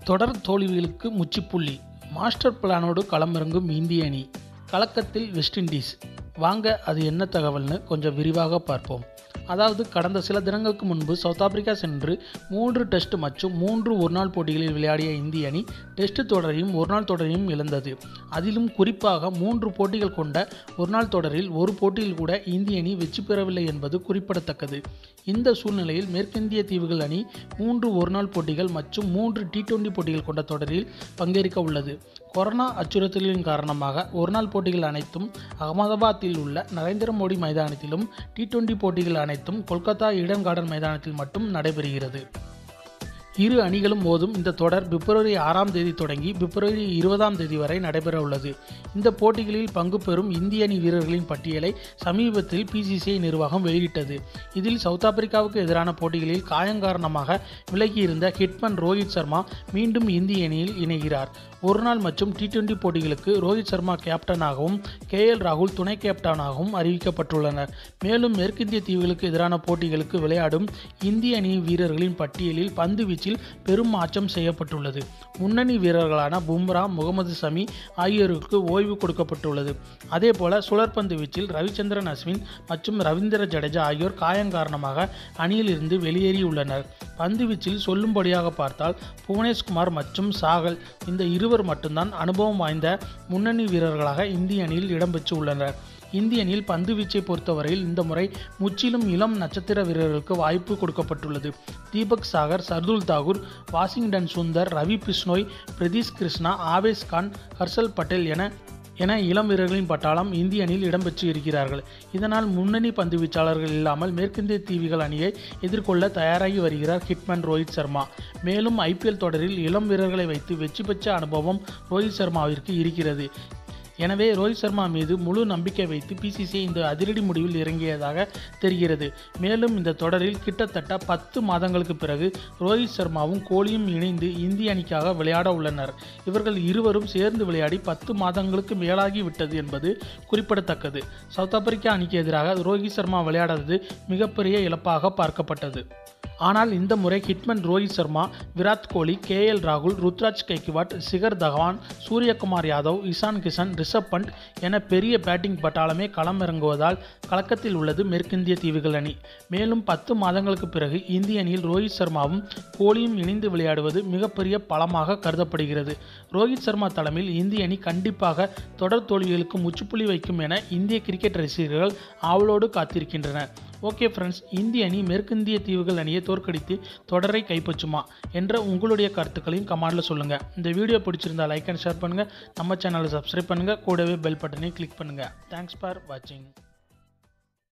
தொடர் தோல்விகளுக்கு முற்றுப்புள்ளி மாஸ்டர் பிளானோடு களமிறங்கும் இந்திய அணி கலக்கத்தில் வெஸ்ட் இண்டீஸ் வாங்க அது என்ன தகவல்னு கொஞ்சம் விரிவாக பார்ப்போம் அதாவது கடந்த சில தினங்களுக்கு முன்பு சவுத் ஆப்பிரிக்கா சென்று மூன்று டெஸ்ட் மற்றும் மூன்று ஒருநாள் போட்டிகளில் விளையாடிய இந்திய அணி டெஸ்ட் தொடரையும் ஒருநாள் தொடரையும் இழந்தது அதிலும் குறிப்பாக மூன்று போட்டிகள் கொண்ட ஒருநாள் தொடரில் ஒரு போட்டியில் கூட இந்திய அணி வெற்றி பெறவில்லை என்பது குறிப்பிடத்தக்கது இந்த சூழ்நிலையில் மேற்கிந்திய தீவுகள் அணி மூன்று ஒருநாள் போட்டிகள் மற்றும் மூன்று டி டுவெண்டி போட்டிகள் கொண்ட தொடரில் பங்கேற்க உள்ளது கொரோனா அச்சுறுத்தலின் காரணமாக ஒருநாள் போட்டிகள் அனைத்தும் அகமதாபாத்தில் உள்ள நரேந்திர மோடி மைதானத்திலும் டி டுவெண்டி போட்டிகள் அனைத்தும் கொல்கத்தா ஈடன் கார்டன் மைதானத்தில் மட்டும் நடைபெறுகிறது இரு அணிகளும் மோதும் இந்த தொடர் பிப்ரவரி ஆறாம் தேதி தொடங்கி பிப்ரவரி இருபதாம் தேதி வரை நடைபெற உள்ளது இந்த போட்டிகளில் பங்கு பெறும் இந்திய அணி வீரர்களின் பட்டியலை சமீபத்தில் பிசிசிஐ நிர்வாகம் வெளியிட்டது இதில் சவுத் ஆப்பிரிக்காவுக்கு எதிரான போட்டிகளில் காயம் காரணமாக விலகியிருந்த ஹிட்மன் ரோஹித் சர்மா மீண்டும் இந்திய அணியில் இணைகிறார் ஒருநாள் மற்றும் டி டுவெண்டி போட்டிகளுக்கு ரோஹித் சர்மா கேப்டனாகவும் கே எல் ராகுல் துணை கேப்டனாகவும் அறிவிக்கப்பட்டுள்ளனர் மேலும் மேற்கிந்திய தீவுகளுக்கு எதிரான போட்டிகளுக்கு விளையாடும் இந்திய அணி வீரர்களின் பட்டியலில் பந்து வீச்சில் பெரும் மாற்றம் செய்யப்பட்டுள்ளது முன்னணி வீரர்களான பும்ரா முகமது சமி ஆகியோருக்கு ஓய்வு கொடுக்கப்பட்டுள்ளது அதேபோல சுழற்பந்து வீச்சில் ரவிச்சந்திரன் அஸ்வின் மற்றும் ரவீந்திர ஜடேஜா ஆகியோர் காயம் காரணமாக அணியில் இருந்து வெளியேறியுள்ளனர் பந்து வீச்சில் சொல்லும்படியாக பார்த்தால் புவனேஷ்குமார் மற்றும் சாகல் இந்த இருவர் மட்டும்தான் அனுபவம் வாய்ந்த முன்னணி வீரர்களாக இந்திய அணியில் இடம்பெற்று உள்ளனர் இந்திய அணியில் பந்து வீச்சை பொறுத்தவரையில் இந்த முறை முற்றிலும் இளம் நட்சத்திர வீரர்களுக்கு வாய்ப்பு கொடுக்கப்பட்டுள்ளது தீபக் சாகர் சர்துல் தாகூர் வாஷிங்டன் சுந்தர் ரவி பிஷ்னோய் பிரதீஷ் கிருஷ்ணா ஆவேஸ் கான் ஹர்ஷல் பட்டேல் என என இளம் வீரர்களின் பட்டாளம் இந்திய அணியில் இடம்பெற்று இருக்கிறார்கள் இதனால் முன்னணி பந்து வீச்சாளர்கள் இல்லாமல் மேற்கிந்திய தீவுகள் அணியை எதிர்கொள்ள தயாராகி வருகிறார் ஹிட்மன் ரோஹித் சர்மா மேலும் ஐபிஎல் தொடரில் இளம் வீரர்களை வைத்து வெற்றி பெற்ற அனுபவம் ரோஹித் சர்மாவிற்கு இருக்கிறது எனவே ரோஹித் சர்மா மீது முழு நம்பிக்கை வைத்து பிசிசிஐ இந்த அதிரடி முடிவில் இறங்கியதாக தெரிகிறது மேலும் இந்த தொடரில் கிட்டத்தட்ட பத்து மாதங்களுக்கு பிறகு ரோஹித் சர்மாவும் கோலியும் இணைந்து இந்திய அணிக்காக விளையாட உள்ளனர் இவர்கள் இருவரும் சேர்ந்து விளையாடி பத்து மாதங்களுக்கு மேலாகி விட்டது என்பது குறிப்பிடத்தக்கது சவுத் ஆப்பிரிக்கா அணிக்கு எதிராக ரோஹித் சர்மா விளையாடாதது மிகப்பெரிய இழப்பாக பார்க்கப்பட்டது ஆனால் இந்த முறை hitman Rohit Sharma Virat Kohli K L ராகுல் ருத்ராஜ் கெய்க்வாட் சிகர் தவான் சூரியகுமார் யாதவ் இசான் கிஷன் ரிஷப் பண்ட் என பெரிய பேட்டிங் பட்டாளமே களமிறங்குவதால் கலக்கத்தில் உள்ளது மேற்கிந்திய தீவுகள் அணி மேலும் பத்து மாதங்களுக்கு பிறகு இந்திய அணியில் ரோஹித் சர்மாவும் கோலியும் இணைந்து விளையாடுவது மிகப்பெரிய பலமாக கருதப்படுகிறது ரோஹித் சர்மா தலைமையில் இந்திய அணி கண்டிப்பாக தொடர் தோல்விகளுக்கு முற்றுப்புள்ளி வைக்கும் என இந்திய கிரிக்கெட் ரசிகர்கள் ஆவலோடு காத்திருக்கின்றனர் ஓகே ஃப்ரெண்ட்ஸ் இந்திய அணி மேற்கிந்திய தீவுகள் அணியை தோற்கடித்து தொடரை கைப்பற்றுமா என்ற உங்களுடைய கருத்துக்களையும் கமெண்டில் சொல்லுங்கள் இந்த வீடியோ பிடிச்சிருந்தா லைக் அண்ட் ஷேர் பண்ணுங்கள் நம்ம சேனலை சப்ஸ்கிரைப் பண்ணுங்கள் கூடவே பெல் பட்டனை கிளிக் பண்ணுங்கள் தேங்க்ஸ் ஃபார் வாட்சிங்